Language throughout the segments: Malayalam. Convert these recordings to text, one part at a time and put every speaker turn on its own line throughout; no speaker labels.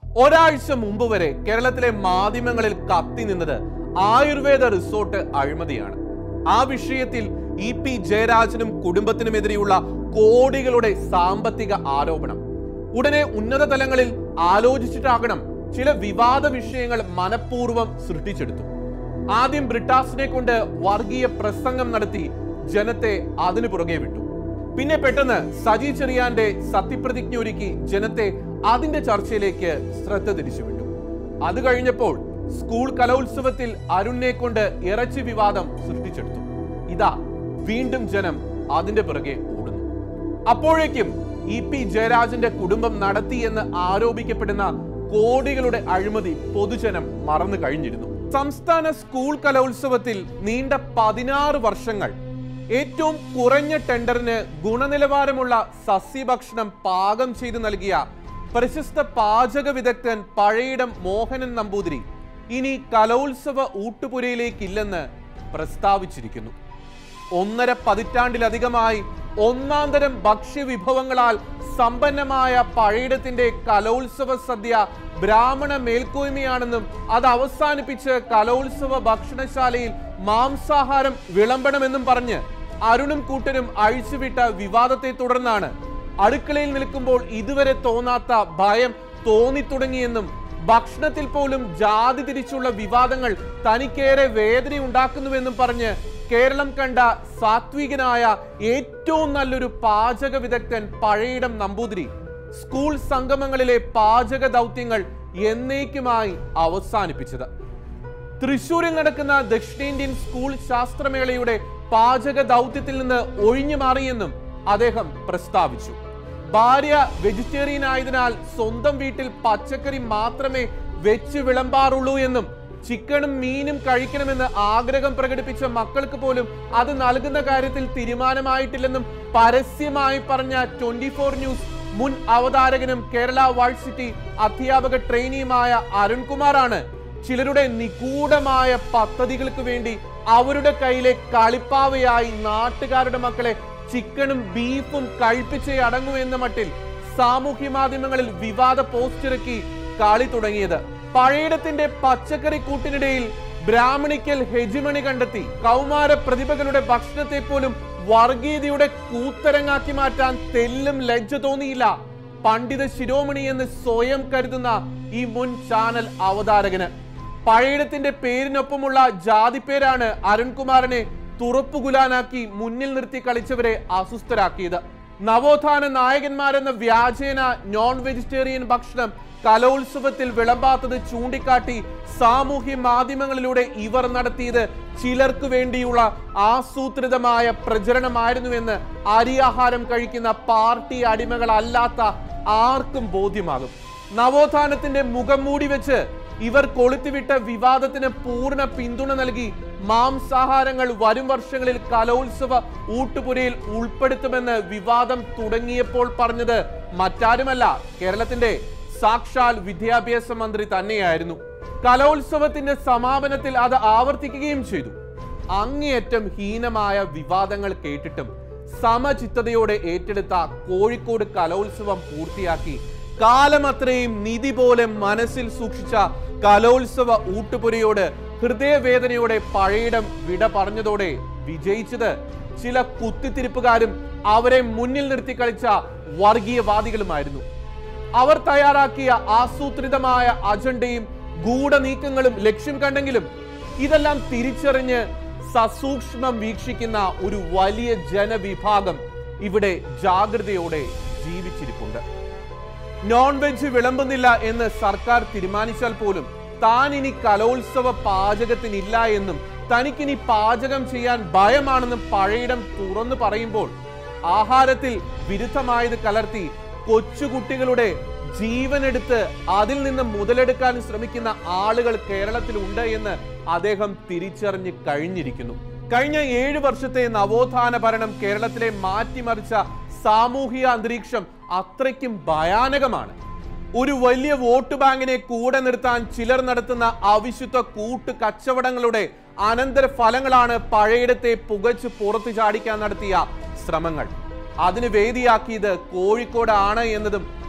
ഒരാഴ്ച മുമ്പ് വരെ കേരളത്തിലെ മാധ്യമങ്ങളിൽ കത്തി നിന്നത് ആയുർവേദ റിസോർട്ട് അഴിമതിയാണ് ആ വിഷയത്തിൽ ഇ പി ജയരാജനും കുടുംബത്തിനുമെതിരെയുള്ള കോടികളുടെ സാമ്പത്തിക ആരോപണം ഉടനെ ഉന്നത തലങ്ങളിൽ ആലോചിച്ചിട്ടാകണം ചില വിവാദ വിഷയങ്ങൾ മനഃപൂർവ്വം സൃഷ്ടിച്ചെടുത്തു ആദ്യം ബ്രിട്ടാസിനെ കൊണ്ട് വർഗീയ പ്രസംഗം നടത്തി ജനത്തെ അതിനു പുറകെ വിട്ടു പിന്നെ പെട്ടെന്ന് സജി ചെറിയാന്റെ സത്യപ്രതിജ്ഞ ഒരുക്കി ജനത്തെ അതിന്റെ ചർച്ചയിലേക്ക് ശ്രദ്ധ തിരിച്ചുവിട്ടു അത് കഴിഞ്ഞപ്പോൾ സ്കൂൾ കലോത്സവത്തിൽ അരുണിനെ കൊണ്ട് ഇറച്ചി വിവാദം സൃഷ്ടിച്ചെടുത്തു ഇതാ വീണ്ടും ജനം അതിന്റെ പിറകെ ഓടുന്നു അപ്പോഴേക്കും ഇ പി ജയരാജന്റെ കുടുംബം നടത്തി എന്ന് ആരോപിക്കപ്പെടുന്ന കോടികളുടെ അഴിമതി പൊതുജനം മറന്നു കഴിഞ്ഞിരുന്നു സംസ്ഥാന സ്കൂൾ കലോത്സവത്തിൽ നീണ്ട പതിനാറ് വർഷങ്ങൾ ഏറ്റവും കുറഞ്ഞ ടെൻഡറിന് ഗുണനിലവാരമുള്ള സസ്യഭക്ഷണം പാകം ചെയ്തു നൽകിയ പ്രശസ്ത പാചക വിദഗ്ധൻ പഴയിടം മോഹനൻ നമ്പൂതിരി ഇനി കലോത്സവ ഊട്ടുപുരയിലേക്കില്ലെന്ന് പ്രസ്താവിച്ചിരിക്കുന്നു ഒന്നര പതിറ്റാണ്ടിലധികമായി ഒന്നാം തരം ഭക്ഷ്യവിഭവങ്ങളാൽ സമ്പന്നമായ പഴയിടത്തിന്റെ കലോത്സവ സദ്യ ബ്രാഹ്മണ മേൽക്കോയ്മയാണെന്നും അത് അവസാനിപ്പിച്ച് കലോത്സവ ഭക്ഷണശാലയിൽ മാംസാഹാരം വിളമ്പണമെന്നും പറഞ്ഞ് അരുണും കൂട്ടരും അഴിച്ചുവിട്ട വിവാദത്തെ തുടർന്നാണ് അടുക്കളയിൽ നിൽക്കുമ്പോൾ ഇതുവരെ തോന്നാത്ത ഭയം തോന്നിത്തുടങ്ങിയെന്നും ഭക്ഷണത്തിൽ പോലും ജാതി തിരിച്ചുള്ള വിവാദങ്ങൾ തനിക്കേറെ വേദന ഉണ്ടാക്കുന്നുവെന്നും പറഞ്ഞ് കേരളം കണ്ട സാത്വികനായ ഏറ്റവും നല്ലൊരു പാചക വിദഗ്ധൻ പഴയിടം നമ്പൂതിരി സ്കൂൾ സംഗമങ്ങളിലെ പാചക ദൗത്യങ്ങൾ എന്നേക്കുമായി അവസാനിപ്പിച്ചത് തൃശൂരിൽ നടക്കുന്ന ദക്ഷിണേന്ത്യൻ സ്കൂൾ ശാസ്ത്രമേളയുടെ പാചക ദൗത്യത്തിൽ നിന്ന് ഒഴിഞ്ഞു മാറിയെന്നും അദ്ദേഹം പ്രസ്താവിച്ചു ഭാര്യ വെജിറ്റേറിയൻ ആയതിനാൽ സ്വന്തം വീട്ടിൽ പച്ചക്കറി മാത്രമേ വെച്ച് വിളമ്പാറുള്ളൂ എന്നും ചിക്കനും മീനും കഴിക്കണമെന്ന് ആഗ്രഹം പ്രകടിപ്പിച്ച മക്കൾക്ക് പോലും അത് നൽകുന്ന കാര്യത്തിൽ തീരുമാനമായിട്ടില്ലെന്നും പരസ്യമായി പറഞ്ഞ ട്വന്റി ഫോർ ന്യൂസ് മുൻ അവതാരകനും കേരള വാഴ്സിറ്റി അധ്യാപക ട്രെയിനിയുമായ അരുൺകുമാറാണ് ചിലരുടെ നിഗൂഢമായ പദ്ധതികൾക്ക് വേണ്ടി അവരുടെ കയ്യിലെ കളിപ്പാവയായി നാട്ടുകാരുടെ മക്കളെ ചിക്കനും ബീഫും കഴിപ്പിച്ചേ അടങ്ങൂ എന്ന മട്ടിൽ സാമൂഹ്യ മാധ്യമങ്ങളിൽ വിവാദ പോസ്റ്റ് ഇറക്കി കളി തുടങ്ങിയത് പഴയിടത്തിന്റെ പച്ചക്കറി കൂട്ടിനിടയിൽ ബ്രാഹ്മണിക്കൽ ഹെജിമണി കണ്ടെത്തി കൗമാര പ്രതിഭകളുടെ ഭക്ഷണത്തെ പോലും വർഗീയതയുടെ കൂത്തരങ്ങാക്കി മാറ്റാൻ തെല്ലും ലജ്ജ തോന്നിയില്ല പണ്ഡിത ശിരോമണി എന്ന് സ്വയം കരുതുന്ന ഈ മുൻ ചാനൽ അവതാരകന് പഴയിടത്തിന്റെ പേരിനൊപ്പമുള്ള ജാതിപ്പേരാണ് അരുൺകുമാറിനെ തുറപ്പുകുലാനാക്കി മുന്നിൽ നിർത്തി കളിച്ചവരെ അസ്വസ്ഥരാക്കിയത് നവോത്ഥാന നായകന്മാരെന്ന വ്യാജേന നോൺ വെജിറ്റേറിയൻ ഭക്ഷണം കലോത്സവത്തിൽ വിളമ്പാത്തത് ചൂണ്ടിക്കാട്ടി സാമൂഹ്യ മാധ്യമങ്ങളിലൂടെ ഇവർ നടത്തിയത് ചിലർക്ക് വേണ്ടിയുള്ള ആസൂത്രിതമായ പ്രചരണമായിരുന്നുവെന്ന് അരിയാഹാരം കഴിക്കുന്ന പാർട്ടി അടിമകളല്ലാത്ത ആർക്കും ബോധ്യമാകും നവോത്ഥാനത്തിന്റെ മുഖം മൂടി വെച്ച് ഇവർ കൊളുത്തിവിട്ട വിവാദത്തിന് പൂർണ്ണ പിന്തുണ നൽകി മാംസാഹാരങ്ങൾ വരും വർഷങ്ങളിൽ കലോത്സവ ഊട്ടുപുരയിൽ ഉൾപ്പെടുത്തുമെന്ന് വിവാദം തുടങ്ങിയപ്പോൾ പറഞ്ഞത് മറ്റാരുമല്ല കേരളത്തിന്റെ സാക്ഷാൽ വിദ്യാഭ്യാസ മന്ത്രി തന്നെയായിരുന്നു കലോത്സവത്തിന്റെ സമാപനത്തിൽ അത് ആവർത്തിക്കുകയും ചെയ്തു അങ്ങേയറ്റം ഹീനമായ വിവാദങ്ങൾ കേട്ടിട്ടും സമചിത്തതയോടെ ഏറ്റെടുത്ത കോഴിക്കോട് കലോത്സവം പൂർത്തിയാക്കി കാലമത്രയും നിധി പോലെ മനസ്സിൽ സൂക്ഷിച്ച കലോത്സവ ഊട്ടുപുരയോട് ഹൃദയവേദനയോടെ പഴയിടം വിട പറഞ്ഞതോടെ വിജയിച്ചത് ചില കുത്തിത്തിരിപ്പുകാരും അവരെ മുന്നിൽ നിർത്തി കളിച്ച വർഗീയവാദികളുമായിരുന്നു അവർ തയ്യാറാക്കിയ ആസൂത്രിതമായ അജണ്ടയും ഗൂഢനീക്കങ്ങളും ലക്ഷ്യം കണ്ടെങ്കിലും ഇതെല്ലാം തിരിച്ചറിഞ്ഞ് സസൂക്ഷ്മം വീക്ഷിക്കുന്ന ഒരു വലിയ ജനവിഭാഗം ഇവിടെ ജാഗ്രതയോടെ ജീവിച്ചിരിപ്പുണ്ട് നോൺ വെജ് വിളമ്പുന്നില്ല എന്ന് സർക്കാർ തീരുമാനിച്ചാൽ പോലും താൻ ഇനി കലോത്സവ പാചകത്തിനില്ല എന്നും തനിക്കിനി പാചകം ചെയ്യാൻ ഭയമാണെന്നും പഴയിടം തുറന്നു പറയുമ്പോൾ ആഹാരത്തിൽ വിരുദ്ധമായത് കലർത്തി കൊച്ചുകുട്ടികളുടെ ജീവനെടുത്ത് അതിൽ നിന്ന് മുതലെടുക്കാൻ ശ്രമിക്കുന്ന ആളുകൾ കേരളത്തിലുണ്ട് എന്ന് അദ്ദേഹം തിരിച്ചറിഞ്ഞ് കഴിഞ്ഞിരിക്കുന്നു കഴിഞ്ഞ ഏഴ് വർഷത്തെ നവോത്ഥാന ഭരണം കേരളത്തിലെ മാറ്റിമറിച്ച സാമൂഹിക അന്തരീക്ഷം അത്രയ്ക്കും ഭയാനകമാണ് ഒരു വലിയ വോട്ട് ബാങ്കിനെ കൂടെ നിർത്താൻ ചിലർ നടത്തുന്ന അവിശുദ്ധ കൂട്ട് കച്ചവടങ്ങളുടെ അനന്തര ഫലങ്ങളാണ് പഴയിടത്തെ പുകച്ച് പുറത്തു ചാടിക്കാൻ നടത്തിയ ശ്രമങ്ങൾ അതിന് വേദിയാക്കിയത് കോഴിക്കോട് ആണ് എന്നതും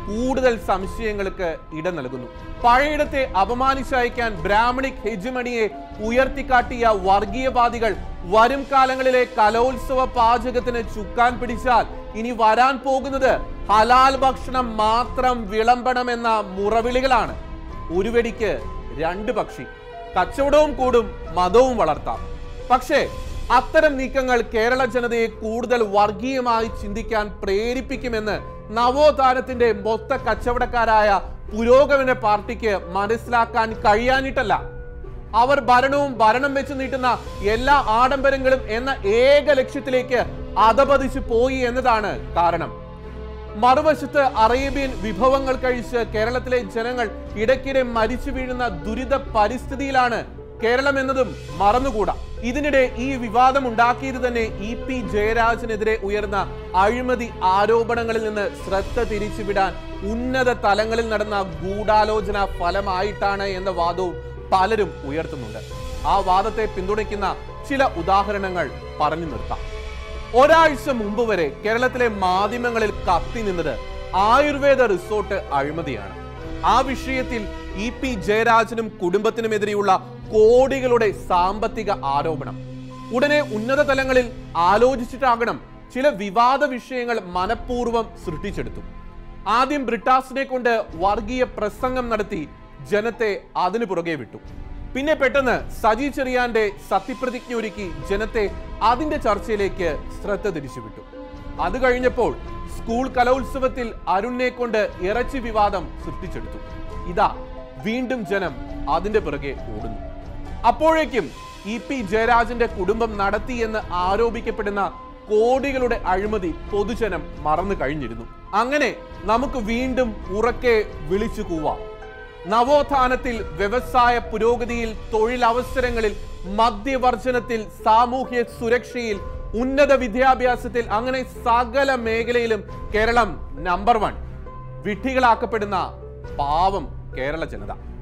കൂടുതൽ സംശയങ്ങൾക്ക് ഇട നൽകുന്നു പഴയിടത്തെ അപമാനിച്ചയക്കാൻ ബ്രാഹ്മണിക് ഹെജുമണിയെ ഉയർത്തിക്കാട്ടിയ വർഗീയവാദികൾ വരും കാലങ്ങളിലെ കലോത്സവ പാചകത്തിന് ചുക്കാൻ പിടിച്ചാൽ ഇനി വരാൻ പോകുന്നത് ഹലാൽ ഭക്ഷണം മാത്രം വിളമ്പണമെന്ന മുറവിളികളാണ് ഒരു വെടിക്ക് രണ്ട് പക്ഷി കച്ചവടവും കൂടും മതവും വളർത്താം പക്ഷേ അത്തരം നീക്കങ്ങൾ കേരള ജനതയെ കൂടുതൽ വർഗീയമായി ചിന്തിക്കാൻ പ്രേരിപ്പിക്കുമെന്ന് നവോത്ഥാനത്തിന്റെ മൊത്ത കച്ചവടക്കാരായ പുരോഗമന പാർട്ടിക്ക് മനസ്സിലാക്കാൻ കഴിയാനിട്ടല്ല അവർ ഭരണവും ഭരണം വെച്ച് നീട്ടുന്ന എല്ലാ ആഡംബരങ്ങളും എന്ന ഏക ലക്ഷ്യത്തിലേക്ക് അധപതിച്ചു പോയി എന്നതാണ് കാരണം മറുവശത്ത് അറേബ്യൻ വിഭവങ്ങൾ കഴിച്ച് കേരളത്തിലെ ജനങ്ങൾ ഇടയ്ക്കിടെ മരിച്ചു വീഴുന്ന ദുരിത പരിസ്ഥിതിയിലാണ് കേരളം എന്നതും മറന്നുകൂടാ ഇതിനിടെ ഈ വിവാദം ഉണ്ടാക്കിയത് തന്നെ ഇ പി ജയരാജനെതിരെ ഉയർന്ന അഴിമതി ആരോപണങ്ങളിൽ നിന്ന് ശ്രദ്ധ തിരിച്ചുവിടാൻ ഉന്നത തലങ്ങളിൽ നടന്ന ഗൂഢാലോചന ഫലമായിട്ടാണ് എന്ന വാദവും പലരും ഉയർത്തുന്നുണ്ട് ആ വാദത്തെ പിന്തുണയ്ക്കുന്ന ചില ഉദാഹരണങ്ങൾ പറഞ്ഞു നിർത്താം ഒരാഴ്ച മുമ്പ് വരെ കേരളത്തിലെ മാധ്യമങ്ങളിൽ കത്തി നിന്നത് ആയുർവേദ റിസോർട്ട് അഴിമതിയാണ് ആ വിഷയത്തിൽ ഇ പി ജയരാജനും കുടുംബത്തിനുമെതിരെയുള്ള കോടികളുടെ സാമ്പത്തിക ആരോപണം ഉടനെ ഉന്നത തലങ്ങളിൽ ആലോചിച്ചിട്ടാകണം ചില വിവാദ വിഷയങ്ങൾ മനഃപൂർവ്വം സൃഷ്ടിച്ചെടുത്തു ആദ്യം ബ്രിട്ടാസിനെ കൊണ്ട് വർഗീയ പ്രസംഗം നടത്തി ജനത്തെ അതിനു പുറകെ വിട്ടു പിന്നെ പെട്ടെന്ന് സജി ചെറിയാന്റെ സത്യപ്രതിജ്ഞ ഒരുക്കി ജനത്തെ അതിന്റെ ചർച്ചയിലേക്ക് ശ്രദ്ധ തിരിച്ചുവിട്ടു അത് കഴിഞ്ഞപ്പോൾ സ്കൂൾ കലോത്സവത്തിൽ അരുണിനെ കൊണ്ട് ഇറച്ചി വിവാദം സൃഷ്ടിച്ചെടുത്തു ഇതാ വീണ്ടും ജനം അതിന്റെ പിറകെ ഓടുന്നു അപ്പോഴേക്കും ഇ പി ജയരാജന്റെ കുടുംബം നടത്തി എന്ന് ആരോപിക്കപ്പെടുന്ന കോടികളുടെ അഴിമതി പൊതുജനം മറന്നു കഴിഞ്ഞിരുന്നു അങ്ങനെ നമുക്ക് വീണ്ടും ഉറക്കെ വിളിച്ചു കൂവാം നവോത്ഥാനത്തിൽ വ്യവസായ പുരോഗതിയിൽ തൊഴിലവസരങ്ങളിൽ മദ്യവർജനത്തിൽ സാമൂഹ്യ സുരക്ഷയിൽ ഉന്നത വിദ്യാഭ്യാസത്തിൽ അങ്ങനെ സകല മേഖലയിലും കേരളം നമ്പർ വൺ വിഡ്ഢികളാക്കപ്പെടുന്ന പാവം കേരള ജനത